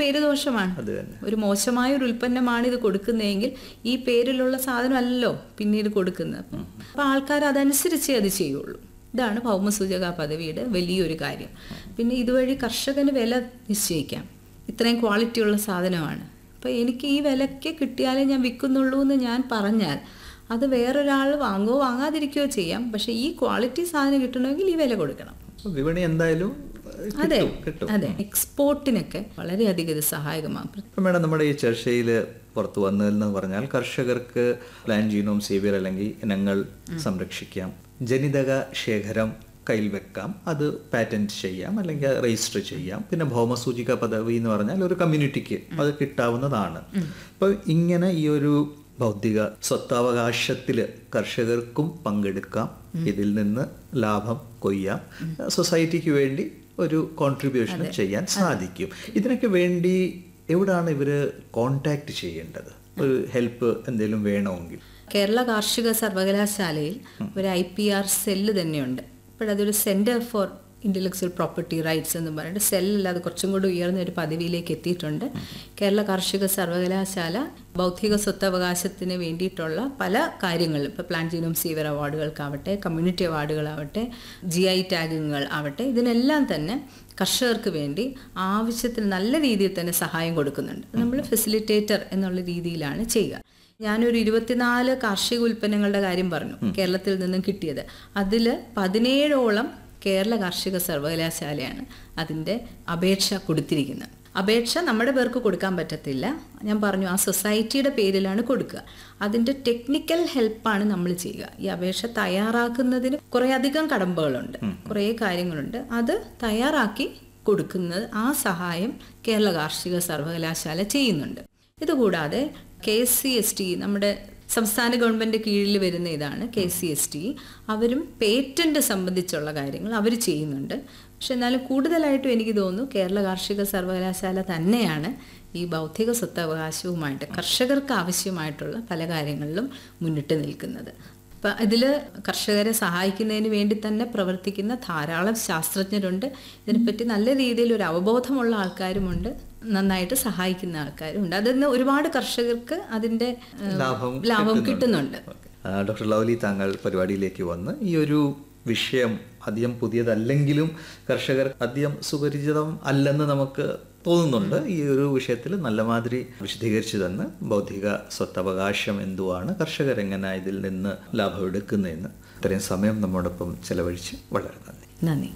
പേര് ദോഷമാണ് അത് തന്നെ ഒരു മോശമായ ഒരു ഉൽപ്പന്നമാണ് ഇത് കൊടുക്കുന്നതെങ്കിൽ ഈ പേരിലുള്ള സാധനമല്ലല്ലോ പിന്നീട് കൊടുക്കുന്നത് അപ്പം ആൾക്കാർ അതനുസരിച്ചേ അത് ചെയ്യുള്ളൂ ഇതാണ് ഭൗമസൂചക പദവിയുടെ വലിയൊരു കാര്യം പിന്നെ ഇതുവഴി കർഷകന് വില നിശ്ചയിക്കാം ഇത്രയും ക്വാളിറ്റിയുള്ള സാധനമാണ് അപ്പം എനിക്ക് ഈ വിലയ്ക്ക് കിട്ടിയാലേ ഞാൻ വിൽക്കുന്നുള്ളൂ എന്ന് ഞാൻ പറഞ്ഞാൽ അത് വേറൊരാൾ വാങ്ങുകയോ വാങ്ങാതിരിക്കുകയോ ചെയ്യാം പക്ഷേ ഈ ക്വാളിറ്റി സാധനം കിട്ടണമെങ്കിൽ ഈ വില കൊടുക്കണം അപ്പൊ വിപണി എന്തായാലും ഏഹ്, അതെ കിട്ടും കിട്ടും അതെ എക്സ്പോർട്ടിനൊക്കെ വളരെയധികം ഇത് സഹായകമാകും അപ്പം മേഡം നമ്മുടെ ഈ ചർച്ചയിൽ പുറത്തു വന്നതെന്ന് പറഞ്ഞാൽ കർഷകർക്ക് പ്ലാൻ ജീനോം സേവിയർ അല്ലെങ്കിൽ ഇനങ്ങൾ സംരക്ഷിക്കാം ജനിതക ശേഖരം കയ്യിൽ വെക്കാം അത് പാറ്റന്റ് ചെയ്യാം അല്ലെങ്കിൽ രജിസ്റ്റർ ചെയ്യാം പിന്നെ ഭൗമസൂചിക പദവി എന്ന് പറഞ്ഞാൽ ഒരു കമ്മ്യൂണിറ്റിക്ക് അത് കിട്ടാവുന്നതാണ് അപ്പോൾ ഇങ്ങനെ ഈ ഒരു ബൗദ്ധിക സ്വത്തവകാശത്തിൽ കർഷകർക്കും പങ്കെടുക്കാം ഇതിൽ നിന്ന് ലാഭം കൊയ്യാം സൊസൈറ്റിക്ക് വേണ്ടി ഒരു കോൺട്രിബ്യൂഷൻ ചെയ്യാൻ സാധിക്കും ഇതിനൊക്കെ വേണ്ടി എവിടാണ് ഇവര് കോണ്ടാക്ട് ചെയ്യേണ്ടത് ഒരു ഹെൽപ്പ് എന്തെങ്കിലും വേണമെങ്കിൽ കേരള കാർഷിക സർവകലാശാലയിൽ ഒരു ഐ പി ആർ സെല്ല് തന്നെയുണ്ട് ഇപ്പോഴതൊരു centre for intellectual property rights എന്ന് പറഞ്ഞിട്ട് സെല്ലല്ല അത് കുറച്ചും കൂടി ഉയർന്ന ഒരു പദവിയിലേക്ക് എത്തിയിട്ടുണ്ട് കേരള കാർഷിക സർവകലാശാല ബൗദ്ധിക സ്വത്തവകാശത്തിന് വേണ്ടിയിട്ടുള്ള പല കാര്യങ്ങളും ഇപ്പോൾ പ്ലാൻ ജീനോം സീവർ അവാർഡുകൾക്കാവട്ടെ കമ്മ്യൂണിറ്റി അവാർഡുകളാവട്ടെ ജി ഐ ടാഗുകൾ ആവട്ടെ ഇതിനെല്ലാം തന്നെ കർഷകർക്ക് വേണ്ടി ആവശ്യത്തിന് നല്ല രീതിയിൽ തന്നെ സഹായം കൊടുക്കുന്നുണ്ട് നമ്മൾ ഫെസിലിറ്റേറ്റർ എന്നുള്ള രീതിയിലാണ് ചെയ്യുക ഞാനൊരു ഇരുപത്തിനാല് കാർഷിക ഉൽപ്പന്നങ്ങളുടെ കാര്യം പറഞ്ഞു കേരളത്തിൽ നിന്നും കിട്ടിയത് അതിൽ പതിനേഴോളം കേരള കാർഷിക സർവകലാശാലയാണ് അതിൻ്റെ അപേക്ഷ കൊടുത്തിരിക്കുന്നത് അപേക്ഷ നമ്മുടെ പേർക്ക് കൊടുക്കാൻ പറ്റത്തില്ല ഞാൻ പറഞ്ഞു ആ സൊസൈറ്റിയുടെ പേരിലാണ് കൊടുക്കുക അതിൻ്റെ ടെക്നിക്കൽ ഹെൽപ്പാണ് നമ്മൾ ചെയ്യുക ഈ അപേക്ഷ തയ്യാറാക്കുന്നതിന് കുറേ അധികം കടമ്പകളുണ്ട് കുറേ കാര്യങ്ങളുണ്ട് അത് തയ്യാറാക്കി കൊടുക്കുന്നത് ആ സഹായം കേരള കാർഷിക സർവകലാശാല ചെയ്യുന്നുണ്ട് ഇതുകൂടാതെ കെ സി എസ് ടി നമ്മുടെ സംസ്ഥാന ഗവൺമെൻറ് കീഴിൽ വരുന്ന ഇതാണ് കെ സി എസ് ടി അവരും പേറ്റന്റ് സംബന്ധിച്ചുള്ള കാര്യങ്ങൾ അവർ ചെയ്യുന്നുണ്ട് പക്ഷെ എന്നാലും കൂടുതലായിട്ടും എനിക്ക് തോന്നുന്നു കേരള കാർഷിക സർവകലാശാല തന്നെയാണ് ഈ ബൗദ്ധിക സ്വത്തവകാശവുമായിട്ട് കർഷകർക്ക് ആവശ്യമായിട്ടുള്ള പല കാര്യങ്ങളിലും മുന്നിട്ട് നിൽക്കുന്നത് അപ്പം ഇതിൽ കർഷകരെ സഹായിക്കുന്നതിന് വേണ്ടി തന്നെ പ്രവർത്തിക്കുന്ന ധാരാളം ശാസ്ത്രജ്ഞരുണ്ട് ഇതിനെപ്പറ്റി നല്ല രീതിയിൽ ഒരു അവബോധമുള്ള ആൾക്കാരുമുണ്ട് നന്നായിട്ട് സഹായിക്കുന്ന ആൾക്കാരുണ്ട് അതിന്ന് ഒരുപാട് കർഷകർക്ക് അതിൻ്റെ ഏഹ്, ലാഭം ലാഭം കിട്ടുന്നുണ്ട് ആ, ഡോക്ടർ ലവ്ലി താങ്കൾ പരിപാടിയിലേക്ക് വന്ന് ഈ ഒരു വിഷയം അധികം പുതിയതല്ലെങ്കിലും കർഷകർ അധികം സുപരിചിതം അല്ലെന്ന് നമുക്ക് തോന്നുന്നുണ്ട് ഈ ഒരു വിഷയത്തിൽ നല്ല മാതിരി വിശദീകരിച്ചു തന്ന് ബൗദ്ധിക സ്വത്തവകാശം എന്തുവാണ് കർഷകർ എങ്ങനെ ഇതിൽ നിന്ന് ലാഭം എടുക്കുന്നതെന്ന് ഇത്രയും സമയം നമ്മോടൊപ്പം ചെലവഴിച്ച് വളരെ നന്ദി നന്ദി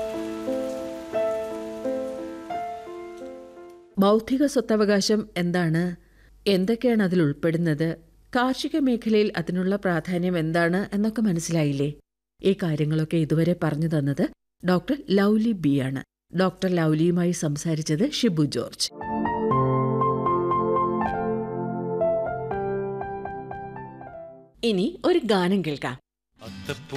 ബൗദ്ധിക സ്വത്തവകാശം എന്താണ് എന്തൊക്കെയാണ് അതിൽ ഉൾപ്പെടുന്നത് കാർഷിക മേഖലയിൽ അതിനുള്ള പ്രാധാന്യം എന്താണ് എന്നൊക്കെ മനസ്സിലായില്ലേ ഈ കാര്യങ്ങളൊക്കെ ഇതുവരെ പറഞ്ഞു തന്നത് ഡോക്ടർ ലൗലി ബി ആണ് ഡോക്ടർ ലൗലിയുമായി സംസാരിച്ചത് ഷിബു ജോർജ് ഇനി ഒരു ഗാനം കേൾക്കാം